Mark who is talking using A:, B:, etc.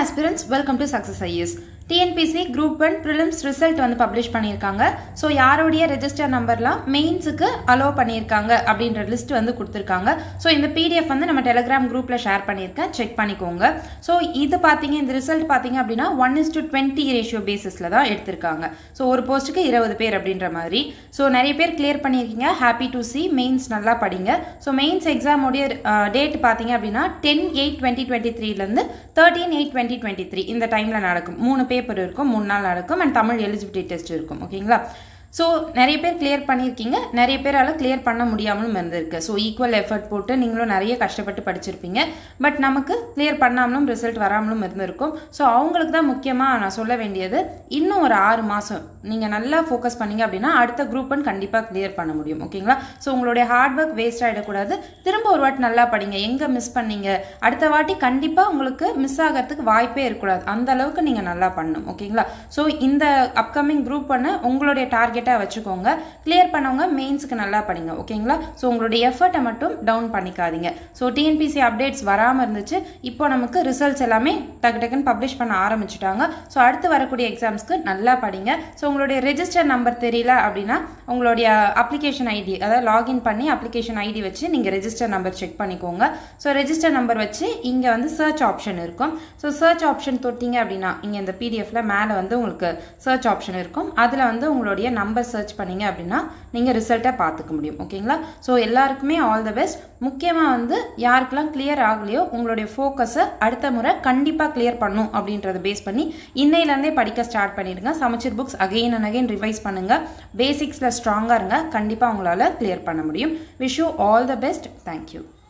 A: aspirants welcome to success IAS TNPSC group one prelims result வந்து publish பண்ணியிருக்காங்க so யாருடைய register நம்பர்லாம் மெயின்ஸுக்கு அலோவ் பண்ணியிருக்காங்க அப்படின்ற லிஸ்ட் வந்து கொடுத்துருக்காங்க ஸோ இந்த பிடிஎஃப் வந்து நம்ம டெலிகிராம் குரூப்பில் ஷேர் பண்ணியிருக்கேன் செக் பண்ணிக்கோங்க ஸோ இது பார்த்தீங்க இந்த ரிசல்ட் பார்த்தீங்க அப்படின்னா one is to twenty ratio பேசிஸில் தான் எடுத்திருக்காங்க ஸோ ஒரு போஸ்ட்டுக்கு இருபது பேர் அப்படின்ற மாதிரி ஸோ நிறைய பேர் கிளியர் பண்ணியிருக்கீங்க ஹாப்பி டு சி மெயின்ஸ் நல்லா படிங்க ஸோ மெயின்ஸ் எக்ஸாமோடைய டேட் பார்த்தீங்க அப்படின்னா டென் எயிட் டுவெண்ட்டி டுவெண்ட்டி த்ரீலேருந்து thirteen eight twenty twenty three இந்த டைமில் நடக்கும் மூணு பேப்பர் இருக்கும் மூணு நாள் நடக்கும் அண்ட் தமிழ் எலிஜிபிலிட்டி டெஸ்ட் இருக்கும் ஓகேங்களா ஸோ நிறைய பேர் கிளியர் பண்ணியிருக்கீங்க நிறைய பேரால் கிளியர் பண்ண முடியாமலும் இருந்திருக்கு ஸோ ஈக்குவல் எஃபர்ட் போட்டு நீங்களும் நிறைய கஷ்டப்பட்டு படிச்சிருப்பீங்க பட் நமக்கு கிளியர் பண்ணாமலும் ரிசல்ட் வராமலும் இருந்திருக்கும் ஸோ அவங்களுக்கு தான் முக்கியமாக நான் சொல்ல வேண்டியது இன்னும் ஒரு ஆறு மாதம் நீங்கள் நல்லா ஃபோக்கஸ் பண்ணீங்க அப்படின்னா அடுத்த குரூப் ஒன் கண்டிப்பாக கிளியர் பண்ண முடியும் ஓகேங்களா ஸோ உங்களுடைய ஹார்ட் ஒர்க் வேஸ்ட் ஆகிடக்கூடாது திரும்ப ஒரு வாட்டி நல்லா படிங்க எங்கே மிஸ் பண்ணீங்க அடுத்த வாட்டி கண்டிப்பாக உங்களுக்கு மிஸ் ஆகிறதுக்கு வாய்ப்பே இருக்கக்கூடாது அந்த அளவுக்கு நீங்கள் நல்லா பண்ணணும் ஓகேங்களா ஸோ இந்த அப்கமிங் குரூப் ஒன்று உங்களுடைய டார்கெட் டார்கெட்டாக வச்சுக்கோங்க கிளியர் பண்ணவங்க மெயின்ஸுக்கு நல்லா படிங்க ஓகேங்களா ஸோ உங்களுடைய எஃபர்ட்டை மட்டும் டவுன் பண்ணிக்காதீங்க ஸோ டிஎன்பிசி அப்டேட்ஸ் வராமல் இருந்துச்சு இப்போ நமக்கு ரிசல்ட்ஸ் எல்லாமே டக்கு டக்குன்னு பப்ளிஷ் பண்ண ஆரம்பிச்சிட்டாங்க ஸோ அடுத்து வரக்கூடிய எக்ஸாம்ஸ்க்கு நல்லா படிங்க ஸோ உங்களுடைய ரெஜிஸ்டர் நம்பர் தெரியல அப்படின்னா உங்களுடைய அப்ளிகேஷன் ஐடி அதாவது லாகின் பண்ணி அப்ளிகேஷன் ஐடி வச்சு நீங்கள் ரெஜிஸ்டர் நம்பர் செக் பண்ணிக்கோங்க ஸோ ரெஜிஸ்டர் நம்பர் வச்சு இங்கே வந்து சர்ச் ஆப்ஷன் இருக்கும் ஸோ சர்ச் ஆப்ஷன் தொட்டிங்க அப்படின்னா இங்கே இந்த பிடிஎஃப்ல மேலே வந்து உங்களுக்கு சர்ச் ஆப்ஷன் இருக்கும் அதில் வந்து உங்களுடைய நம்பர் நம்பர் சர்ச் பண்ணீங்க அப்படின்னா நீங்கள் ரிசல்ட்டை பார்த்துக்க முடியும் ஓகேங்களா ஸோ எல்லாருக்குமே ஆல் த பெஸ்ட் முக்கியமாக வந்து யாருக்கெல்லாம் கிளியர் ஆகலையோ உங்களுடைய ஃபோக்கஸை அடுத்த முறை கண்டிப்பாக கிளியர் பண்ணும் அப்படின்றத பேஸ் பண்ணி இன்னையிலேருந்தே படிக்க ஸ்டார்ட் பண்ணிடுங்க சமச்சீர் books again and again revise பண்ணுங்கள் பேசிக்ஸில் ஸ்ட்ராங்காக இருங்க கண்டிப்பாக உங்களால் கிளியர் பண்ண முடியும் wish you all the best thank you